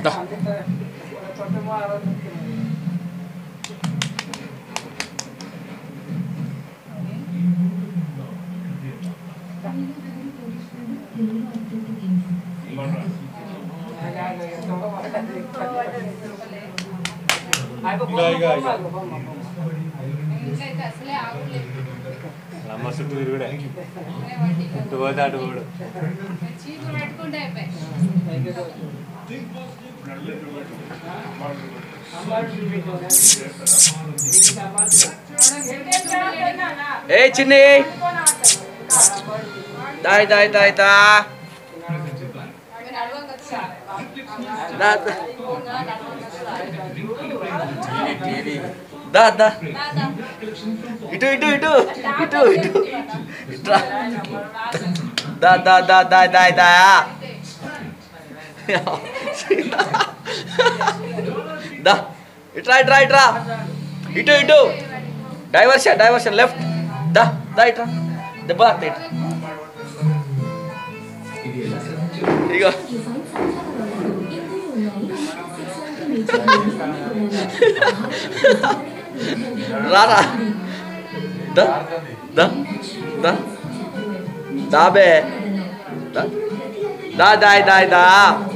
దా ఇంకైతే అసలే ఆగలేదు అమ్మ చుట్టూ తిరుగుడే ఇటు పోతే అటు పోడు చీపురు పెట్టుకుంటే అయిపోయి ఏ చిన్ని దాయ్ దాయ్ దాయ్ దా దా దా దా ఇటు ఇటు ఇటు ఇటు ఇటు ఇట్రా దా దా దా దా దా దా దా ఇట్రా ఇట్రా ఇట్రా ఇటు ఇటు డైవర్షన్ డైవర్షన్ లెఫ్ట్ దా దా ఇట్రా దెబ్బ తాకుతా ఇట్రా ఇగో రారా దా దా దా దా బే దా దా దా దా దా